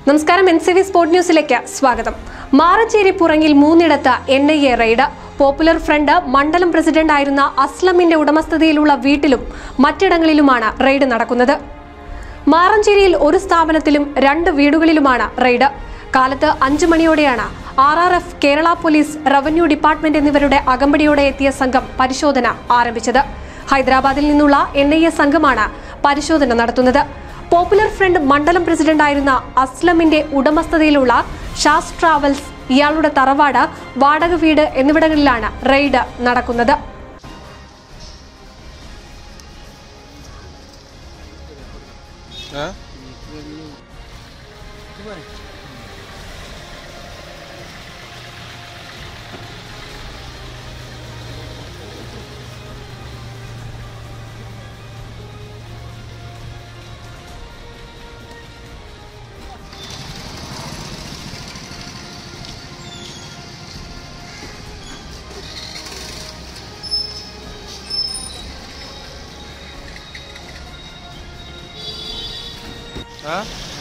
നമസ്കാരം N C V sport ന്യൂസിലേക്ക് സ്വാഗതം മാറച്ചേരി പുറങ്ങിൽ മൂന്നിടത്ത് N I A raid popular front മണ്ഡലം പ്രസിഡന്റ് ആയിരുന്ന അസ്ലമിന്റെ ഉടമസ്ഥതയിലുള്ള വീട്ടിലും മറ്റിടങ്ങളിലുമാണ് റെയ്ഡ് നടക്കുന്നത് മാറഞ്ചേരിയിൽ ഒരു സ്ഥാപനത്തിലും രണ്ട് വീടുകളിലുമാണ് റെയ്ഡ് കാലത്ത് അഞ്ചു മണിയോടെയാണ് R R F Kerala police revenue department എന്നിവരുടെ അകമ്പടിയോടെ എത്തിയ സംഘം പരിശോധന ആരംഭിച്ചത് ഹൈദരാബാദിൽ നിന്നുള്ള എൻ ഐ എ സംഘമാണ് പരിശോധന നടത്തുന്നത് പോപ്പുലർ ഫ്രണ്ട് മണ്ഡലം പ്രസിഡന്റായിരുന്ന അസ്ലമിന്റെ ഉടമസ്ഥതയിലുള്ള ഷാസ് ട്രാവൽസ് ഇയാളുടെ തറവാട് വാടക വീട് എന്നിവിടങ്ങളിലാണ് റെയ്ഡ് നടക്കുന്നത് ഏ? ഏ?